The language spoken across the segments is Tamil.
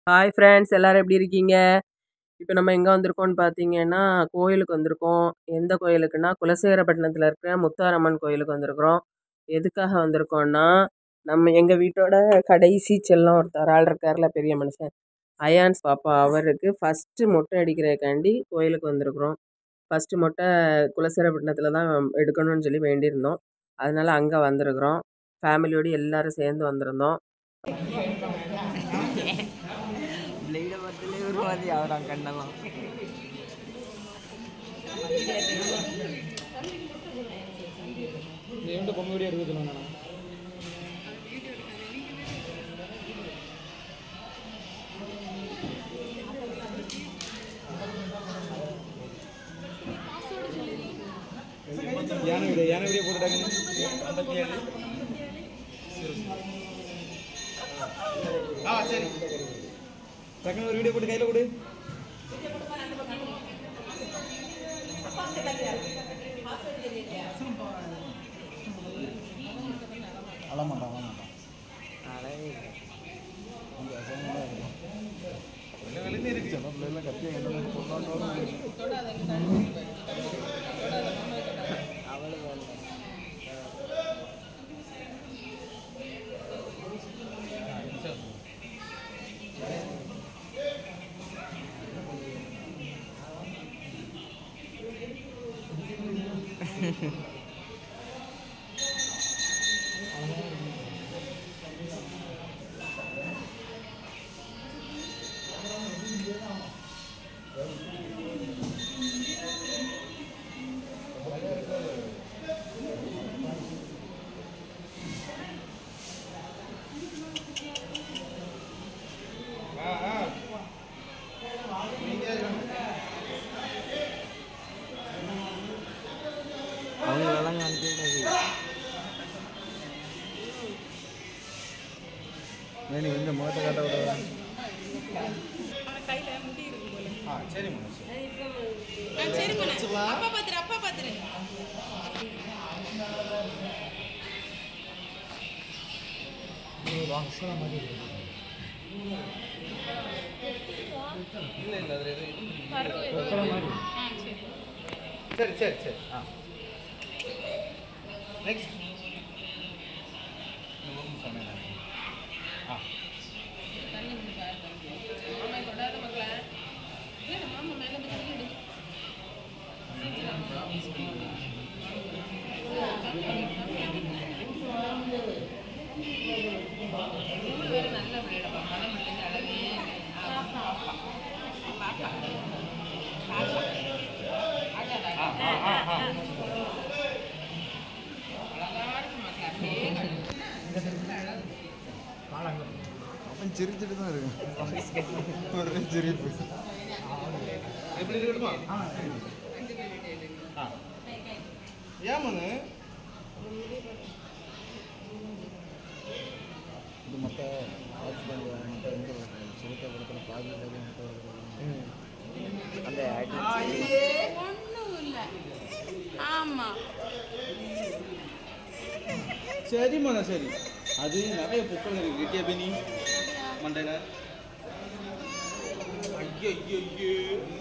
ஹாய் ஃப்ரெண்ட்ஸ் எல்லாரும் எப்படி இருக்கீங்க இப்போ நம்ம எங்கே வந்திருக்கோம்னு பார்த்தீங்கன்னா கோயிலுக்கு வந்திருக்கோம் எந்த கோயிலுக்குன்னா குலசேகரப்பட்டினத்தில் இருக்கிற முத்தாரம்மன் கோயிலுக்கு வந்திருக்கிறோம் எதுக்காக வந்திருக்கோம்னா நம்ம எங்கள் வீட்டோட கடைசி செல்லம் ஒருத்தர் ஆள் இருக்கார்ல பெரிய மனுஷன் அயான்ஸ் பாப்பா அவருக்கு ஃபஸ்ட்டு மொட்டை அடிக்கிறதுக்காண்டி கோயிலுக்கு வந்திருக்கிறோம் ஃபஸ்ட்டு மொட்டை குலசேகரப்பட்டினத்தில் தான் எடுக்கணும்னு சொல்லி வேண்டியிருந்தோம் அதனால அங்கே வந்திருக்கிறோம் ஃபேமிலியோடு எல்லாரும் சேர்ந்து வந்திருந்தோம் பிளேட பத்திலே ஒரு மாதிரி ஆகிறான் கண்ணெல்லாம் ఏమిటో బొమ్మ వీడియో అడుగుతున్నాను నేను யானை வீடியோ யானை வீடியோ போட்டுட்டாங்க ஆ சரி டக்குனு ஒரு வீடியோ போட்டு கையில் கொடு அழமாட்டான் அழமாட்டான் சில பிள்ளைலாம் கத்தி எங்கே சொன்னாலும் அவங்களெல்லாம் காமிச்சிருக்காது நீ வந்து முகத்தை காட்ட விட ஆ சரிம்மா அப்பா பாத்துரு அப்பா பாத்துரு இல்லை இல்லை அதில் எது ஆ சரி சரி சரி சரி ஆ நெக்ஸ்ட் ஆ தண்ணி குடி பாரு மாமா தொடாத மக்களே இல்ல மாமா மேல இருந்து கை எடு மூணு பேரும் நல்ல விளையாடுவா மனம் மட்டும் அளவே பாப்பா பாப்பா பாப்பா அழகா அழகா இருக்கு மக்களே அப்படியே கண்ணு அவன் சிரிச்சிட்டு தான் இருக்கு ஒரே சிரிப்பு எப்படி இருக்கட்டுமா ஆ ஏமாங்க இது மற்ற ஹாஸ்பிட்டல் மற்ற எந்த சிறுத்தை படத்தில் பாதி அந்த ஒண்ணும் இல்ல ஆமா சரிம்மா சரி அது நிறைய புக்கள் இருக்கு கிட்டியா பினி மண்டையில ஐயோ ஐயோ ஐயோ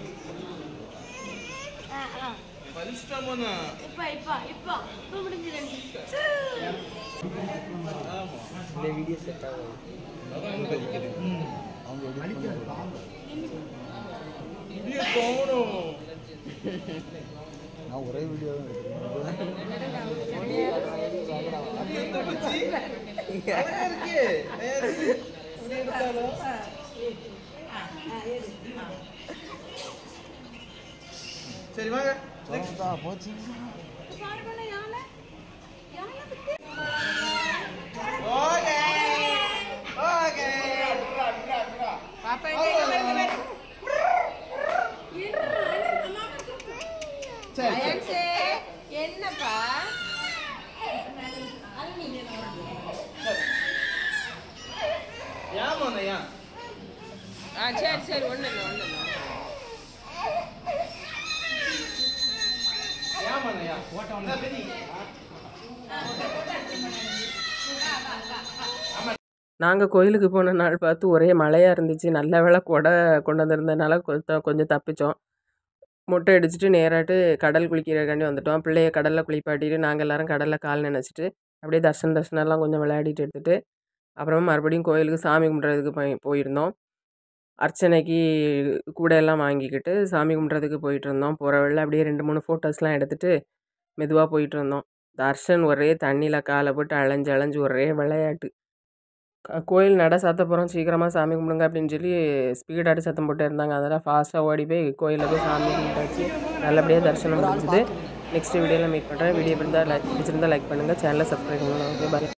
பலிஷ்டமாண்ணா இப்ப இப்ப இப்ப இப்ப முடிஞ்சிருச்சு ஆமா இந்த வீடியோ செட் ஆகும் அதான் என்ன கழிக்குது அவங்க இப்படியே தோணும் நான் ஒரே வீடியோ சரி வாங்க போச்சு பாருங்க யானை யானை பத்தி ஓகே ஓகே பாப்பா இங்க பாருங்க சரி சரி அயன்சே என்னப்பா ஏமாண்ணா ஏன் ஆ சரி சரி ஒண்ணு இல்லை ஒண்ணு இல்லை ஏமாண்ணா ஏன் ஓட்ட பெரிய நாங்கள் கோயிலுக்கு போன நாள் பார்த்து ஒரே மழையாக இருந்துச்சு நல்ல வேளை கொடை கொண்டு வந்திருந்ததுனால கொஞ்சம் கொஞ்சம் தப்பிச்சோம் மொட்டை அடிச்சுட்டு நேராட்டு கடல் குளிக்கிறக்காண்டி வந்துட்டோம் பிள்ளைய கடலில் குளிப்பாட்டிட்டு நாங்கள் எல்லாரும் கடலில் கால் நினச்சிட்டு அப்படியே தர்ஷன் தர்ஷனெல்லாம் கொஞ்சம் விளையாடிட்டு எடுத்துட்டு அப்புறமா மறுபடியும் கோயிலுக்கு சாமி கும்பிட்றதுக்கு போய் போயிருந்தோம் அர்ச்சனைக்கு கூட எல்லாம் வாங்கிக்கிட்டு சாமி கும்பிட்றதுக்கு போயிட்டு இருந்தோம் போகிற வழியில் அப்படியே ரெண்டு மூணு ஃபோட்டோஸ்லாம் எடுத்துட்டு மெதுவாக போயிட்டு இருந்தோம் தர்ஷன் ஒரே தண்ணியில் காலை போட்டு அலைஞ்சு அலைஞ்சு ஒரே விளையாட்டு க- கோயில் நட சாத்த போகிறோம் சீக்கிரமாக சாமி கும்பிடுங்க அப்படின்னு சொல்லி ஸ்பீடாட்டு சத்தம் போட்டு இருந்தாங்க அதெல்லாம் ஃபாஸ்ட்டாக ஓடி போய் கோயிலில் போய் சாமி கும்பிட்டாச்சு நல்லபடியாக தரிசனம் முடிஞ்சுது நெக்ஸ்ட் வீடியோவில் மீட் பண்ணுறேன் வீடியோ பிடிச்சிருந்தா லைக் பிடிச்சிருந்தா லைக் பண்ணுங்கள் சேனலை சப்ஸ்கிரைப் பண்ணுங்கள் ஓகே பாய்